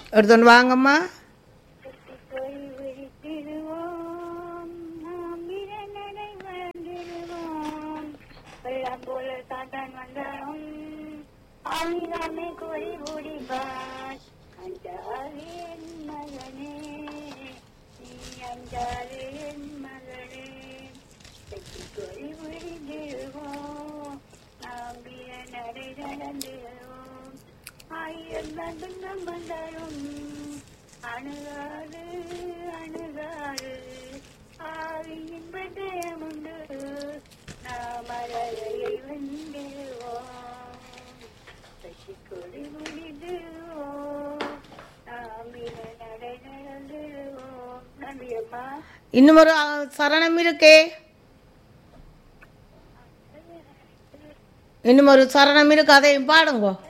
எடுத்துன்னு வாங்கம்மா கட்டிக்கொள் விழித்திடுவோம் நாம் இரணரை வாழ்ந்திடுவோம் வெள்ளம் போல சாத்தான் வந்தாலும் ஆமிதாமே கோரி ஓடிப்பார் அஞ்சாது என் மகனே நீ அஞ்சாது என் மகனே கட்டிக்கொள் விழித்திடுவோம் நாம் இரணரை நடந்திடுவோம் ஆயிரம் துன்பம் வந்தாலும் அணுகாது அணுகாது ஆவியின் பட்டயம் உண்டு நாம் அழகையை வென்றிடுவோம் கட்சி கொடி முடிடுவோம் நாம் இன நடை நடந்துடுவோம் நன்றி அம்மா இன்னும் ஒரு அ, சரணம் இருக்கே இன்னும் ஒரு சரணம் இருக்கு அதையும் பாடுங்கோ